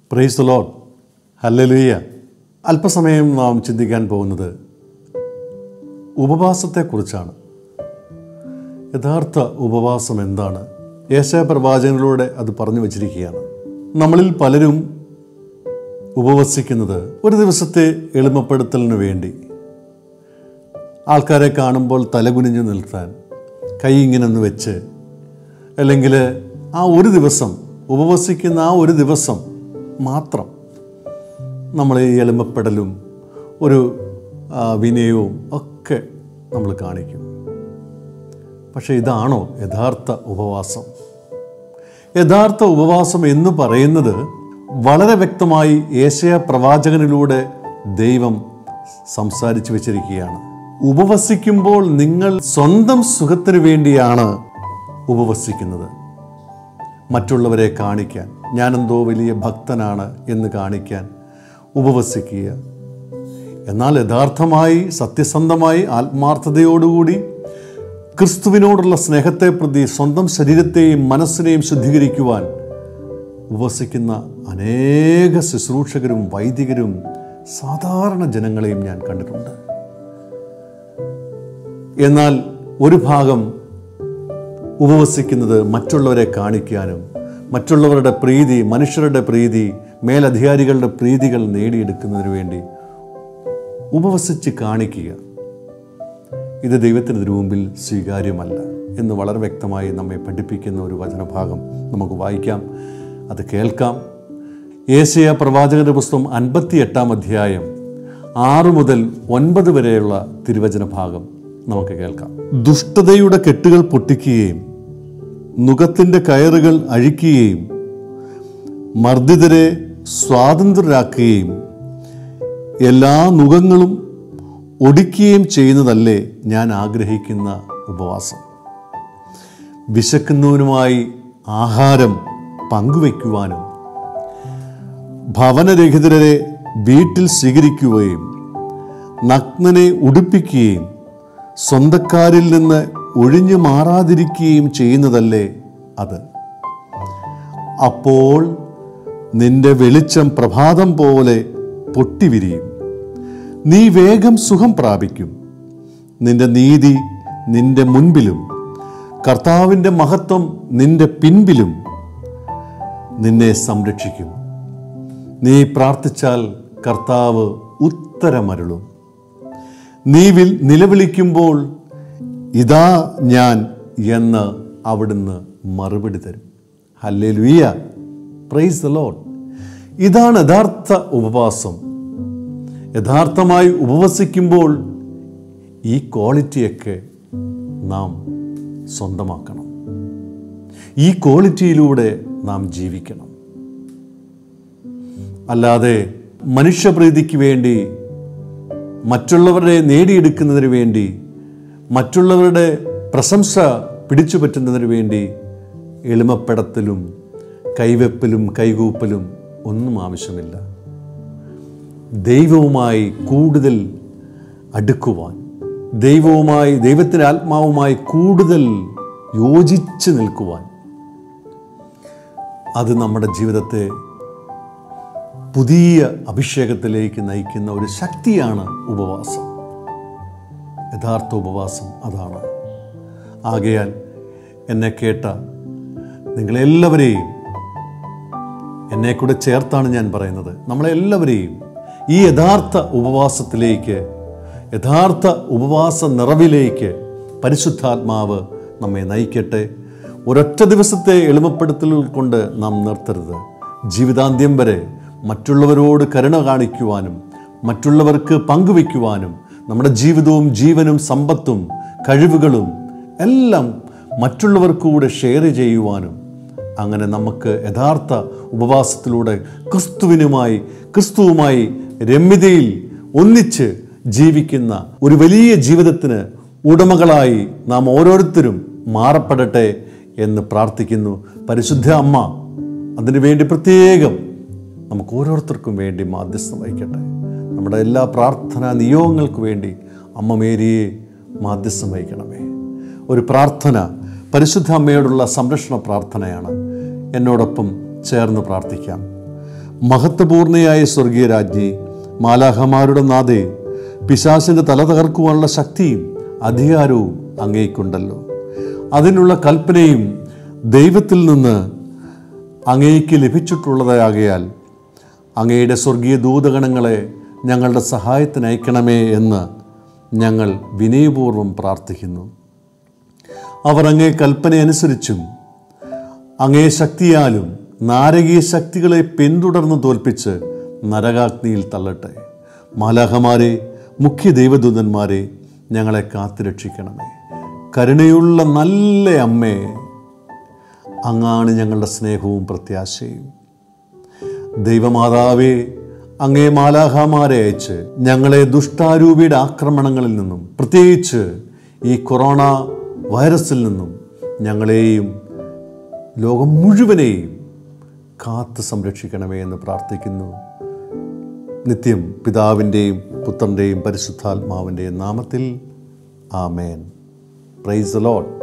price load hallelujah അല്പസമയം നാം ചിന്തിക്കാൻ പോകുന്നത് ഉപവാസത്തെക്കുറിച്ചാണ് യഥാർത്ഥ ഉപവാസം എന്താണ് യേശയ പ്രവാചകനിലൂടെ അത് പറഞ്ഞു വച്ചിരിക്കുകയാണ് നമ്മളിൽ പലരും ഉപവസിക്കുന്നത് ഒരു ദിവസത്തെ എളിമപ്പെടുത്തലിന് വേണ്ടി ആൾക്കാരെ കാണുമ്പോൾ തലകുനിഞ്ഞു നിൽക്കാൻ കൈ ഇങ്ങനെ ഒന്ന് വെച്ച് അല്ലെങ്കിൽ ആ ഒരു ദിവസം ഉപവസിക്കുന്ന ആ ഒരു ദിവസം മാത്രം നമ്മൾ ഈ എളിമപ്പെടലും ഒരു ആ, വിനയവും ഒക്കെ നമ്മൾ കാണിക്കും പക്ഷേ ഇതാണോ യഥാർത്ഥ ഉപവാസം യഥാർത്ഥ ഉപവാസം എന്ന് പറയുന്നത് വളരെ വ്യക്തമായി ഏഷ്യ പ്രവാചകനിലൂടെ ദൈവം സംസാരിച്ചു വെച്ചിരിക്കുകയാണ് ഉപവസിക്കുമ്പോൾ നിങ്ങൾ സ്വന്തം സുഖത്തിന് വേണ്ടിയാണ് ഉപവസിക്കുന്നത് മറ്റുള്ളവരെ കാണിക്കാൻ ഞാനെന്തോ വലിയ ഭക്തനാണ് എന്ന് കാണിക്കാൻ ഉപവസിക്കുക എന്നാൽ യഥാർത്ഥമായി സത്യസന്ധമായി ആത്മാർത്ഥതയോടുകൂടി ക്രിസ്തുവിനോടുള്ള സ്നേഹത്തെ പ്രതി സ്വന്തം ശരീരത്തെയും മനസ്സിനെയും ശുദ്ധീകരിക്കുവാൻ ഉപവസിക്കുന്ന അനേക ശുശ്രൂഷകരും വൈദികരും സാധാരണ ജനങ്ങളെയും ഞാൻ കണ്ടിട്ടുണ്ട് എന്നാൽ ഒരു ഭാഗം ഉപവസിക്കുന്നത് മറ്റുള്ളവരെ കാണിക്കാനും മറ്റുള്ളവരുടെ പ്രീതി മനുഷ്യരുടെ പ്രീതി മേലധികാരികളുടെ പ്രീതികൾ നേടിയെടുക്കുന്നതിന് വേണ്ടി ഉപവസിച്ച് കാണിക്കുക ഇത് ദൈവത്തിന് മുമ്പിൽ സ്വീകാര്യമല്ല എന്ന് വളരെ വ്യക്തമായി നമ്മെ പഠിപ്പിക്കുന്ന ഒരു വചനഭാഗം നമുക്ക് വായിക്കാം അത് കേൾക്കാം ഏഷ്യ പ്രവാചകന്റെ പുസ്തകം അൻപത്തി എട്ടാം അധ്യായം ആറ് മുതൽ ഒൻപത് വരെയുള്ള തിരുവചന ഭാഗം നമുക്ക് കേൾക്കാം ദുഷ്ടതയുടെ കെട്ടുകൾ പൊട്ടിക്കുകയും നുഖത്തിൻ്റെ കയറുകൾ അഴിക്കുകയും മർദ്ദിതരെ സ്വാതന്ത്ര്യരാക്കുകയും എല്ലാ നുഖങ്ങളും ഒടിക്കുകയും ചെയ്യുന്നതല്ലേ ഞാൻ ആഗ്രഹിക്കുന്ന ഉപവാസം വിശക്കുന്നവനുമായി ആഹാരം പങ്കുവയ്ക്കുവാനും ഭവനരഹിതരെ വീട്ടിൽ സ്വീകരിക്കുകയും നഗ്നനെ ഉടുപ്പിക്കുകയും സ്വന്തക്കാരിൽ നിന്ന് ഒഴിഞ്ഞു മാറാതിരിക്കുകയും ചെയ്യുന്നതല്ലേ അത് അപ്പോൾ നിന്റെ വെളിച്ചം പ്രഭാതം പോലെ പൊട്ടിവിരിയും നീ വേഗം സുഖം പ്രാപിക്കും നിന്റെ നീതി നിന്റെ മുൻപിലും കർത്താവിൻ്റെ മഹത്വം നിന്റെ പിൻപിലും നിന്നെ സംരക്ഷിക്കും നീ പ്രാർത്ഥിച്ചാൽ കർത്താവ് ഉത്തരമരുളും നീ വിൽ നിലവിളിക്കുമ്പോൾ ഇതാ ഞാൻ എന്ന് അവിടുന്ന് മറുപടി തരും ഹല്ലേ ലുയ്യ പ്രൈസ് ദ ലോഡ് ഇതാണ് യഥാർത്ഥ ഉപവാസം യഥാർത്ഥമായി ഉപവസിക്കുമ്പോൾ ഈ ക്വാളിറ്റിയൊക്കെ നാം സ്വന്തമാക്കണം ഈ ക്വാളിറ്റിയിലൂടെ നാം ജീവിക്കണം അല്ലാതെ മനുഷ്യപ്രീതിക്ക് വേണ്ടി മറ്റുള്ളവരെ നേടിയെടുക്കുന്നതിന് വേണ്ടി മറ്റുള്ളവരുടെ പ്രശംസ പിടിച്ചു പറ്റുന്നതിന് വേണ്ടി എളിമപ്പെടത്തലും കൈവെപ്പലും കൈകൂപ്പലും ഒന്നും ആവശ്യമില്ല ദൈവവുമായി കൂടുതൽ അടുക്കുവാൻ ദൈവവുമായി ദൈവത്തിൻ്റെ ആത്മാവുമായി കൂടുതൽ യോജിച്ച് നിൽക്കുവാൻ അത് നമ്മുടെ ജീവിതത്തെ പുതിയ അഭിഷേകത്തിലേക്ക് നയിക്കുന്ന ഒരു ശക്തിയാണ് ഉപവാസം യഥാർത്ഥ ഉപവാസം അതാണ് ആകയാൽ എന്നെ കേട്ട നിങ്ങളെല്ലാവരെയും എന്നെ കൂടെ ചേർത്താണ് ഞാൻ പറയുന്നത് നമ്മളെല്ലാവരെയും ഈ യഥാർത്ഥ ഉപവാസത്തിലേക്ക് യഥാർത്ഥ ഉപവാസ നിറവിലേക്ക് പരിശുദ്ധാത്മാവ് നമ്മെ നയിക്കട്ടെ ഒരൊറ്റ ദിവസത്തെ എളിമപ്പെടുത്തലുകൾ കൊണ്ട് നാം നിർത്തരുത് ജീവിതാന്ത്യം വരെ മറ്റുള്ളവരോട് കരുണ കാണിക്കുവാനും മറ്റുള്ളവർക്ക് പങ്കുവയ്ക്കുവാനും നമ്മുടെ ജീവിതവും ജീവനും സമ്പത്തും കഴിവുകളും എല്ലാം മറ്റുള്ളവർക്ക് കൂടെ ഷെയർ ചെയ്യുവാനും അങ്ങനെ നമുക്ക് യഥാർത്ഥ ഉപവാസത്തിലൂടെ ക്രിസ്തുവിനുമായി ക്രിസ്തുവുമായി രമ്യതയിൽ ഒന്നിച്ച് ജീവിക്കുന്ന ഒരു വലിയ ജീവിതത്തിന് ഉടമകളായി നാം ഓരോരുത്തരും മാറപ്പെടട്ടെ എന്ന് പ്രാർത്ഥിക്കുന്നു പരിശുദ്ധ അമ്മ അതിനു വേണ്ടി പ്രത്യേകം നമുക്ക് ഓരോരുത്തർക്കും വേണ്ടി മാധ്യസ്ഥം വഹിക്കട്ടെ നമ്മുടെ എല്ലാ പ്രാർത്ഥനാ നിയോഗങ്ങൾക്ക് വേണ്ടി അമ്മ മേരിയെ മാധ്യസ്ഥം വഹിക്കണമേ ഒരു പ്രാർത്ഥന പരിശുദ്ധ അമ്മയോടുള്ള സംരക്ഷണ പ്രാർത്ഥനയാണ് എന്നോടൊപ്പം ചേർന്ന് പ്രാർത്ഥിക്കാം മഹത്വപൂർണയായ സ്വർഗീയ രാജ്ഞി മാലാഹമാരുടെ നാഥേ പിശാസിൻ്റെ തല തകർക്കുവാനുള്ള ശക്തിയും അധികാരവും അങ്ങേക്കുണ്ടല്ലോ അതിനുള്ള കൽപ്പനയും ദൈവത്തിൽ നിന്ന് അങ്ങേക്ക് ലഭിച്ചിട്ടുള്ളതാകയാൽ അങ്ങയുടെ സ്വർഗീയ ദൂതഗണങ്ങളെ ഞങ്ങളുടെ സഹായത്തിന് അയക്കണമേ എന്ന് ഞങ്ങൾ വിനയപൂർവ്വം പ്രാർത്ഥിക്കുന്നു അവർ അങ്ങേ കൽപ്പന അനുസരിച്ചും അങ്ങേ ശക്തിയാലും നാരകീയ ശക്തികളെ പിന്തുടർന്ന് തോൽപ്പിച്ച് നരകാഗ്നിയിൽ തള്ളട്ടെ മാലാഹമാരെ മുഖ്യ ദൈവദൂതന്മാരെ ഞങ്ങളെ കാത്തുരക്ഷിക്കണമേ കരുണയുള്ള നല്ല അമ്മേ അങ്ങാണ് ഞങ്ങളുടെ സ്നേഹവും പ്രത്യാശയും ദൈവമാതാവേ അങ്ങേ മാലാഹമാരെ അയച്ച് ഞങ്ങളെ ദുഷ്ടാരൂപിയുടെ ആക്രമണങ്ങളിൽ നിന്നും പ്രത്യേകിച്ച് ഈ കൊറോണ വൈറസിൽ നിന്നും ഞങ്ങളെയും ലോകം മുഴുവനെയും കാത്ത് സംരക്ഷിക്കണമേ എന്ന് പ്രാർത്ഥിക്കുന്നു നിത്യം പിതാവിൻ്റെയും പുത്രൻ്റെയും പരിശുദ്ധാത്മാവിൻ്റെയും നാമത്തിൽ ആമേൻ പ്രൈസ് ലോഡ്